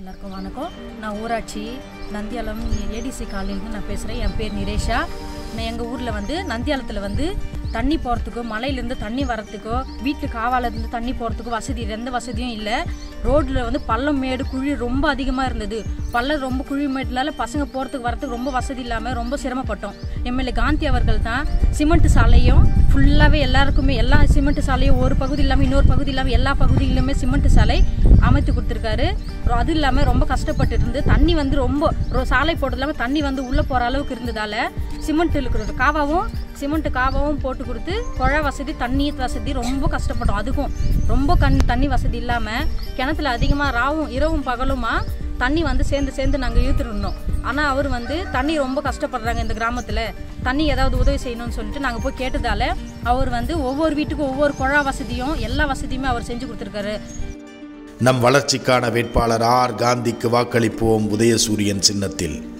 எல்லாருக்கும் வணக்கம் நான் ஊராட்சி நந்தியாலம் ஏடிசி காலனிலேருந்து நான் பேசுகிறேன் என் பேர் நிரேஷா நான் எங்கள் ஊரில் வந்து நந்தியாலத்தில் வந்து தண்ணி போகிறதுக்கோ மலையிலேருந்து தண்ணி வரத்துக்கோ வீட்டு காவாலேருந்து தண்ணி போகிறதுக்கோ வசதி எந்த வசதியும் இல்லை ரோட்டில் வந்து பள்ளம் மேடு குழி ரொம்ப அதிகமாக இருந்தது பள்ளம் ரொம்ப குழி மேட்டுனால பசங்க போகிறதுக்கு வரத்துக்கு ரொம்ப வசதி இல்லாமல் ரொம்ப சிரமப்பட்டோம் எம்எல்ஏ காந்தி அவர்கள் தான் சிமெண்ட் சாலையும் ஃபுல்லாகவே எல்லாருக்குமே எல்லா சிமெண்ட் சாலையும் ஒரு பகுதி இல்லாமல் இன்னொரு பகுதி இல்லாமல் எல்லா பகுதியிலுமே சிமெண்ட் சாலை அமைத்து கொடுத்துருக்காரு ரொ- அது இல்லாமல் ரொம்ப கஷ்டப்பட்டு இருந்து தண்ணி வந்து ரொம்ப ரொ- சாலை போட்டது இல்லாமல் தண்ணி வந்து உள்ளே போகிற அளவுக்கு இருந்ததால் சிமெண்ட் இருக்கிற காவாவும் சிமெண்ட் காவாவும் போட்டு கொடுத்து குழா வசதி தண்ணி வசதி ரொம்ப கஷ்டப்பட்டோம் அதுக்கும் ரொம்ப கண் தண்ணி வசதி இல்லாமல் கிணத்துல அதிகமாக ராவும் இரவும் பகலுமா தண்ணி வந்து சேர்ந்து சேர்ந்து நாங்கள் இழுத்துட்டு இருந்தோம் ஆனால் அவர் வந்து தண்ணி ரொம்ப கஷ்டப்படுறாங்க இந்த கிராமத்தில் தண்ணி ஏதாவது உதவி செய்யணும்னு சொல்லிட்டு நாங்கள் போய் கேட்டதால அவர் வந்து ஒவ்வொரு வீட்டுக்கும் ஒவ்வொரு குழா வசதியும் எல்லா வசதியுமே அவர் செஞ்சு கொடுத்துருக்காரு நம் வளர்ச்சிக்கான வேட்பாளர் ஆர் காந்திக்கு வாக்களிப்போம் உதயசூரியன் சின்னத்தில்